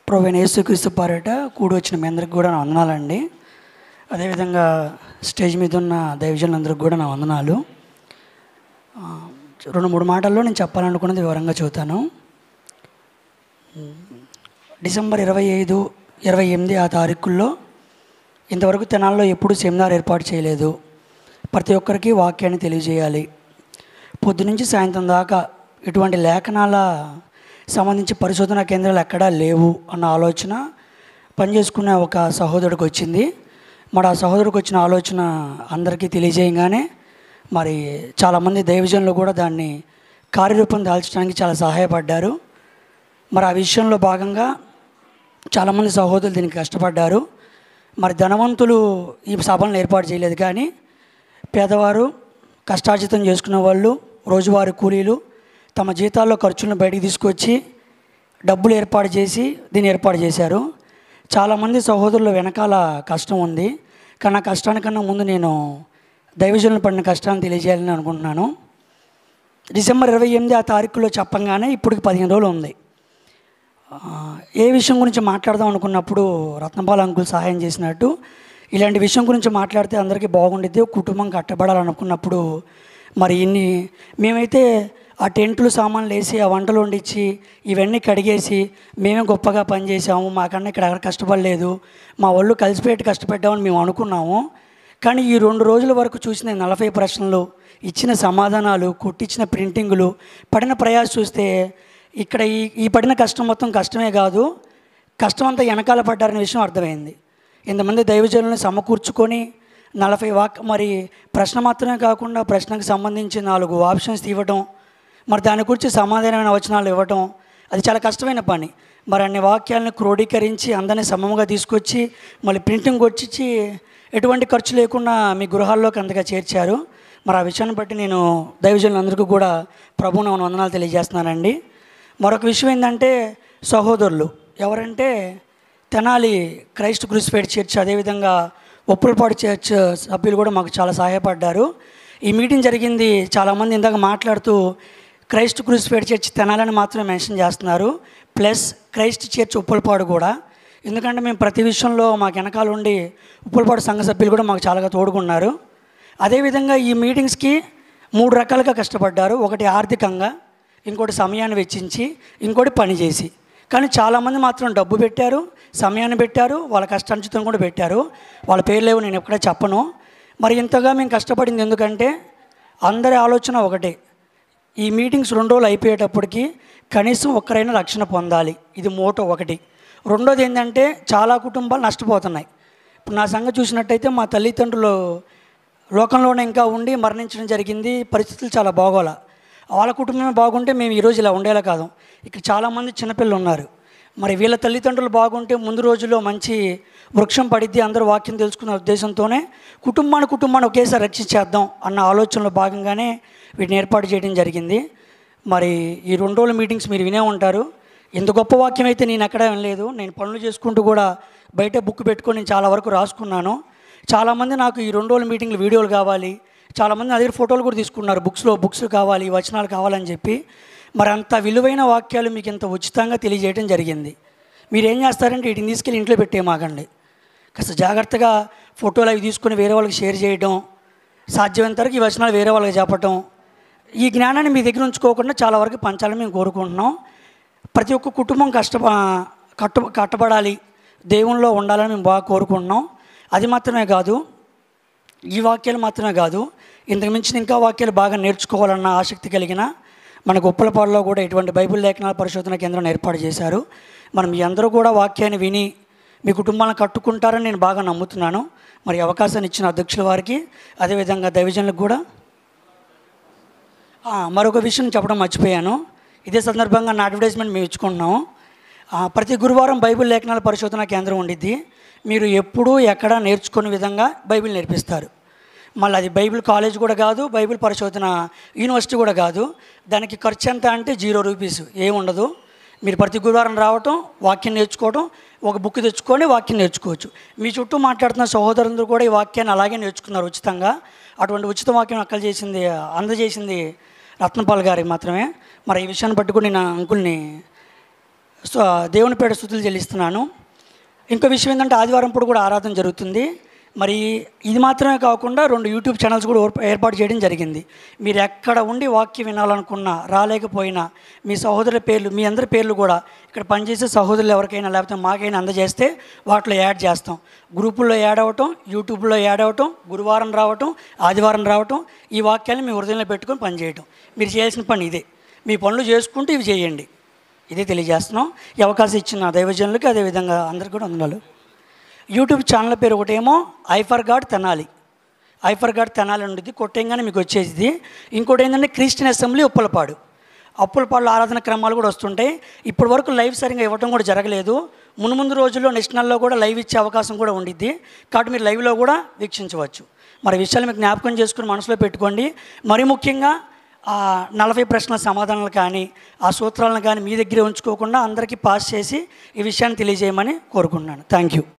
ప్రొవైన్ యేసుక్రీస్తు పారేట కూడి వచ్చిన మీ అందరికి కూడా నా వందనాలండి అదేవిధంగా స్టేజ్ మీద ఉన్న దైవజనులందరికి కూడా నా వందనాలు ఆ, రెండు మూడు మాటల్లో నేను చెప్పాలనుకున్నది వివరంగా చెబుతాను డిసెంబర్ ఇరవై ఐదు ఇరవై ఎనిమిది ఆ తారీఖుల్లో ఇంతవరకు తెనాల్లో ఎప్పుడు సెమినార్ ఏర్పాటు చేయలేదు ప్రతి ఒక్కరికి వాక్యాన్ని తెలియజేయాలి పొద్దునుంచి సాయంత్రం దాకా ఇటువంటి లేఖనాల సంబంధించి పరిశోధన కేంద్రాలు ఎక్కడా లేవు అన్న ఆలోచన పనిచేసుకునే ఒక సహోదరుడికి వచ్చింది మరి ఆ సహోదరుడికి వచ్చిన ఆలోచన అందరికీ తెలియజేయగానే మరి చాలామంది దైవజనులు కూడా దాన్ని కార్యరూపం దాల్చడానికి చాలా సహాయపడ్డారు మరి ఆ విషయంలో భాగంగా చాలామంది సహోదరులు దీనికి కష్టపడ్డారు మరి ధనవంతులు ఈ సభలను ఏర్పాటు చేయలేదు కానీ పేదవారు కష్టార్జితం చేసుకున్న వాళ్ళు రోజువారీ కూలీలు తమ జీతాల్లో ఖర్చులను బయటికి తీసుకొచ్చి డబ్బులు ఏర్పాటు చేసి దీన్ని ఏర్పాటు చేశారు చాలామంది సహోదరుల వెనకాల కష్టం ఉంది కానీ ఆ కష్టానికన్నా ముందు నేను దైవజనులు పడిన కష్టాన్ని తెలియజేయాలని అనుకుంటున్నాను డిసెంబర్ ఇరవై ఎనిమిది ఆ తారీఖులో చెప్పంగానే ఇప్పటికి పదిహేను రోజులు ఉంది ఆ, ఏ విషయం గురించి మాట్లాడదాం అనుకున్నప్పుడు రత్నపాల అంకుల్ సహాయం చేసినట్టు ఇలాంటి విషయం గురించి మాట్లాడితే అందరికీ బాగుండిద్ది ఒక కుటుంబం కట్టబడాలనుకున్నప్పుడు మరి ఇన్ని మేమైతే ఆ టెంట్లు సామాన్లు వేసి ఆ వంటలు వండించి ఇవన్నీ కడిగేసి మేమే గొప్పగా పనిచేసాము మాకన్నా ఇక్కడ ఎవరు కష్టపడలేదు మా వాళ్ళు కలిసిపెట్టి కష్టపెట్టామని మేము అనుకున్నాము కానీ ఈ రెండు రోజుల వరకు చూసిన నలభై ప్రశ్నలు ఇచ్చిన సమాధానాలు కొట్టించిన ప్రింటింగులు పడిన ప్రయాస చూస్తే ఇక్కడ ఈ ఈ పడిన కష్టం మొత్తం కష్టమే కాదు కష్టం అంతా వెనకాల పడ్డారనే విషయం అర్థమైంది ఇంతమంది దైవజనులను సమకూర్చుకొని నలభై వాక్ మరి ప్రశ్న మాత్రమే కాకుండా ప్రశ్నకు సంబంధించి నాలుగు ఆప్షన్స్ ఇవ్వటం మరి దాని గురించి సమాధానమైన వచనాలు ఇవ్వటం అది చాలా కష్టమైన పని మరి అన్ని వాక్యాలను క్రోడీకరించి అందరినీ సమముగా తీసుకొచ్చి మళ్ళీ ప్రింటింగ్ వచ్చిచ్చి ఎటువంటి ఖర్చు లేకుండా మీ గృహాల్లోకి అంతగా చేర్చారు మరి ఆ విషయాన్ని బట్టి నేను దైవజనులందరికీ కూడా ప్రభువు నా వందనాలు తెలియజేస్తున్నానండి మరొక విషయం ఏంటంటే సహోదరులు ఎవరంటే తెనాలి క్రైస్ట్ క్రూసిఫైడ్ చర్చ్ అదేవిధంగా ఒప్పులపాడు చర్చ్ సభ్యులు కూడా మాకు చాలా సహాయపడ్డారు ఈ మీటింగ్ జరిగింది చాలామంది ఇందాక మాట్లాడుతూ క్రైస్ట్ క్రూసిఫైడ్ చర్చ్ తెనాలని మాత్రమే మెన్షన్ చేస్తున్నారు ప్లస్ క్రైస్ట్ చర్చ్ ఉప్పలపాడు కూడా ఎందుకంటే మేము ప్రతి విషయంలో మాకు వెనకాల ఉండి ఉప్పలపాడు సంఘ సభ్యులు కూడా మాకు చాలా తోడుకున్నారు అదేవిధంగా ఈ మీటింగ్స్కి మూడు రకాలుగా కష్టపడ్డారు ఒకటి ఆర్థికంగా ఇంకోటి సమయాన్ని వెచ్చించి ఇంకోటి పని చేసి కానీ చాలామంది మాత్రం డబ్బు పెట్టారు సమయాన్ని పెట్టారు వాళ్ళ కష్టాంచితం కూడా పెట్టారు వాళ్ళ పేర్లేవు నేను ఎక్కడ చెప్పను మరి ఇంతగా మేము కష్టపడింది ఎందుకంటే అందరి ఆలోచన ఒకటే ఈ మీటింగ్స్ రెండు రోజులు అయిపోయేటప్పటికి కనీసం ఒక్కరైనా రక్షణ పొందాలి ఇది మోటో ఒకటి రెండోది ఏంటంటే చాలా కుటుంబాలు నష్టపోతున్నాయి ఇప్పుడు నా సంగతి చూసినట్టయితే మా తల్లిదండ్రులు లోకంలోనే ఇంకా ఉండి మరణించడం జరిగింది పరిస్థితులు చాలా బాగోలా వాళ్ళ కుటుంబమే బాగుంటే మేము ఈరోజు ఇలా ఉండేలా కాదు ఇక్కడ చాలామంది చిన్నపిల్లలు ఉన్నారు మరి వీళ్ళ తల్లిదండ్రులు బాగుంటే ముందు రోజుల్లో మంచి వృక్షం పడిద్ది అందరూ వాక్యం తెలుసుకున్న ఉద్దేశంతోనే కుటుంబాన్ని కుటుంబాన్ని ఒకేసారి రక్షించేద్దాం అన్న ఆలోచనలో భాగంగానే వీటిని ఏర్పాటు చేయడం జరిగింది మరి ఈ రెండు రోజుల మీటింగ్స్ మీరు వినే ఉంటారు ఎంత గొప్ప వాక్యం అయితే నేను ఎక్కడ వినలేదు నేను పనులు చేసుకుంటూ కూడా బయట బుక్ పెట్టుకొని నేను చాలా వరకు రాసుకున్నాను చాలామంది నాకు ఈ రెండు రోజుల మీటింగ్లు వీడియోలు కావాలి చాలామంది నా దగ్గర ఫోటోలు కూడా తీసుకున్నారు బుక్స్లో బుక్స్ కావాలి వచనాలు కావాలని చెప్పి మరి అంత విలువైన వాక్యాలు మీకు ఇంత ఉచితంగా తెలియజేయడం జరిగింది మీరు ఏం చేస్తారంటే వీటిని తీసుకెళ్ళి ఇంట్లో పెట్టేమాకండి కాస్త జాగ్రత్తగా ఫోటోలు అవి తీసుకొని వేరే వాళ్ళకి షేర్ చేయడం సాధ్యమైనంత వరకు ఈ వచనాలు వేరే వాళ్ళకి చెప్పటం ఈ జ్ఞానాన్ని మీ దగ్గర ఉంచుకోకుండా చాలా వరకు పంచాలని మేము కోరుకుంటున్నాం ప్రతి ఒక్క కుటుంబం కష్ట కట్ట కట్టబడాలి దేవునిలో ఉండాలని మేము బాగా కోరుకుంటున్నాం అది మాత్రమే కాదు ఈ వాక్యాలు మాత్రమే కాదు ఇంతకు మించిన ఇంకా వాక్యాలు బాగా నేర్చుకోవాలన్న ఆసక్తి కలిగిన మన గొప్పలపాడులో కూడా ఇటువంటి బైబిల్ లేఖనాల పరిశోధన కేంద్రం ఏర్పాటు చేశారు మనం మీ అందరూ కూడా వాక్యాన్ని విని మీ కుటుంబాలను కట్టుకుంటారని నేను బాగా నమ్ముతున్నాను మరి ఈ అవకాశాన్ని ఇచ్చిన అధ్యక్షుల వారికి అదేవిధంగా దైవజనులకు కూడా ఆ, మరొక విషయం చెప్పడం మర్చిపోయాను ఇదే సందర్భంగా నా అడ్వర్టైజ్మెంట్ మేము ఇచ్చుకుంటున్నాము ఆ, ప్రతి గురువారం బైబిల్ లేఖనాల పరిశోధన కేంద్రం ఉండిద్ది మీరు ఎప్పుడూ ఎక్కడ నేర్చుకునే విధంగా బైబిల్ నేర్పిస్తారు మళ్ళీ అది బైబిల్ కాలేజ్ కూడా కాదు బైబిల్ పరిశోధన యూనివర్సిటీ కూడా కాదు దానికి ఖర్చు ఎంత అంటే జీరో రూపీస్ ఏముండదు మీరు ప్రతి గురువారం రావటం వాక్యం నేర్చుకోవడం ఒక బుక్ తెచ్చుకొని వాక్యం నేర్చుకోవచ్చు మీ చుట్టూ మాట్లాడుతున్న సహోదరులందరూ కూడా ఈ వాక్యాన్ని అలాగే నేర్చుకున్నారు ఉచితంగా అటువంటి ఉచిత వాక్యం అక్కలు చేసింది అందజేసింది రత్నపాల్ గారికి మాత్రమే మరి ఈ విషయాన్ని బట్టి కూడా నేను ఆ అంకుల్ని సో దేవుని పేట స్థుతులు చెల్లిస్తున్నాను ఇంకో విషయం ఏంటంటే ఆదివారం పూట కూడా ఆరాధన జరుగుతుంది మరి ఇది మాత్రమే కాకుండా రెండు యూట్యూబ్ ఛానల్స్ కూడా ఏర్ప- ఏర్పాటు చేయడం జరిగింది మీరు ఎక్కడ ఉండి వాక్యం వినాలనుకున్నా రాలేకపోయినా మీ సహోదరుల పేర్లు మీ అందరి పేర్లు కూడా ఇక్కడ పనిచేసే సహోదరులు ఎవరికైనా లేకపోతే మాకైనా అందజేస్తే వాటిలో యాడ్ చేస్తాం గ్రూపుల్లో యాడ్ అవ్వటం యూట్యూబ్లో యాడ్ అవ్వటం గురువారం రావటం ఆదివారం రావటం ఈ వాక్యాన్ని మీ హృదయంలో పెట్టుకొని పనిచేయటం మీరు చేయాల్సిన పని ఇదే మీ పనులు చేసుకుంటూ ఇవి చేయండి ఇదే తెలియజేస్తున్నాం ఈ అవకాశం ఇచ్చిన దైవజనులకి అదేవిధంగా అందరికీ కూడా వందనాలు యూట్యూబ్ ఛానల్ పేరు ఒకటేమో I for God Tenali I for God Tenali ఉండేది కొట్టంగానే మీకు వచ్చేది ఇంకోటి ఏంటంటే క్రిస్టియన్ అసెంబ్లీ ఉప్పలపాడు అప్పులపాడులో ఆరాధన క్రమాలు కూడా వస్తుంటాయి ఇప్పటి వరకు లైవ్ సరిగా ఇవ్వడం కూడా జరగలేదు మును ముందు రోజుల్లో నేషనల్లో కూడా లైవ్ ఇచ్చే అవకాశం కూడా ఉండిద్ది కాబట్టి మీరు లైవ్లో కూడా వీక్షించవచ్చు మరి ఈ విషయాలు మీకు జ్ఞాపకం చేసుకుని మనసులో పెట్టుకోండి మరి ముఖ్యంగా ఆ నలభై ప్రశ్నల సమాధానాలు కానీ ఆ సూత్రాలను కానీ మీ దగ్గరే ఉంచుకోకుండా అందరికీ పాస్ చేసి ఈ విషయాన్ని తెలియజేయమని కోరుకుంటున్నాను థ్యాంక్ యూ